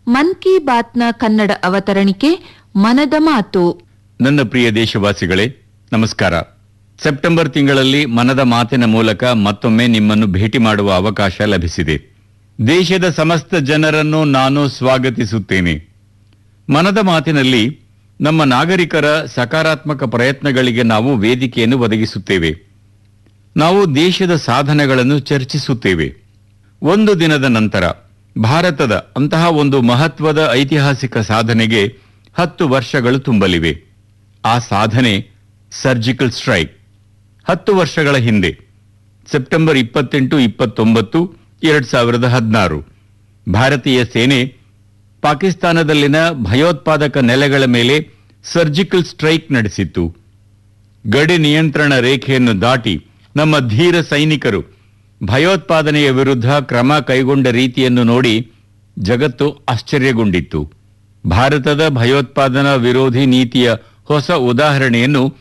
ಮನ್ ಕಿ ಬಾತ್ನ ಕನ್ನಡ ಅವತರಣಿಕೆ ಮನದ ಮಾತು ನನ್ನ ಪ್ರಿಯ ದೇಶವಾಸಿಗಳೇ ನಮಸ್ಕಾರ ಸೆಪ್ಟೆಂಬರ್ ತಿಂಗಳಲ್ಲಿ ಮನದ ಮಾತಿನ ಮೂಲಕ ಮತ್ತೊಮ್ಮೆ ನಿಮ್ಮನ್ನು ಭೇಟಿ ಮಾಡುವ ಅವಕಾಶ ಲಭಿಸಿದೆ ದೇಶದ ಸಮಸ್ತ ಜನರನ್ನು ನಾನು ಸ್ವಾಗತಿಸುತ್ತೇನೆ ಮನದ ಮಾತಿನಲ್ಲಿ ನಮ್ಮ ನಾಗರಿಕರ ಸಕಾರಾತ್ಮಕ ಪ್ರಯತ್ನಗಳಿಗೆ ನಾವು ವೇದಿಕೆಯನ್ನು ಒದಗಿಸುತ್ತೇವೆ ನಾವು ದೇಶದ ಸಾಧನೆಗಳನ್ನು ಚರ್ಚಿಸುತ್ತೇವೆ ಒಂದು ದಿನದ ನಂತರ ಭಾರತದ ಅಂತಹ ಒಂದು ಮಹತ್ವದ ಐತಿಹಾಸಿಕ ಸಾಧನೆಗೆ ಹತ್ತು ವರ್ಷಗಳು ತುಂಬಲಿವೆ ಆ ಸಾಧನೆ ಸರ್ಜಿಕಲ್ ಸ್ಟ್ರೈಕ್ ಹತ್ತು ವರ್ಷಗಳ ಹಿಂದೆ ಸೆಪ್ಟೆಂಬರ್ ಇಪ್ಪತ್ತೆಂಟು ಇಪ್ಪತ್ತೊಂಬತ್ತು ಎರಡ್ ಸಾವಿರದ ಹದಿನಾರು ಭಾರತೀಯ ಸೇನೆ ಪಾಕಿಸ್ತಾನದಲ್ಲಿನ ಭಯೋತ್ಪಾದಕ ನೆಲೆಗಳ ಮೇಲೆ ಸರ್ಜಿಕಲ್ ಸ್ಟ್ರೈಕ್ ನಡೆಸಿತ್ತು ಗಡಿ ನಿಯಂತ್ರಣ ರೇಖೆಯನ್ನು ದಾಟಿ ನಮ್ಮ ಧೀರ ಸೈನಿಕರು ಭಯೋತ್ಪಾದನೆಯ ವಿರುದ್ಧ ಕ್ರಮ ಕೈಗೊಂಡ ರೀತಿಯನ್ನು ನೋಡಿ ಜಗತ್ತು ಆಶ್ಚರ್ಯಗೊಂಡಿತ್ತು ಭಾರತದ ಭಯೋತ್ಪಾದನಾ ವಿರೋಧಿ ನೀತಿಯ ಹೊಸ ಉದಾಹರಣೆಯನ್ನು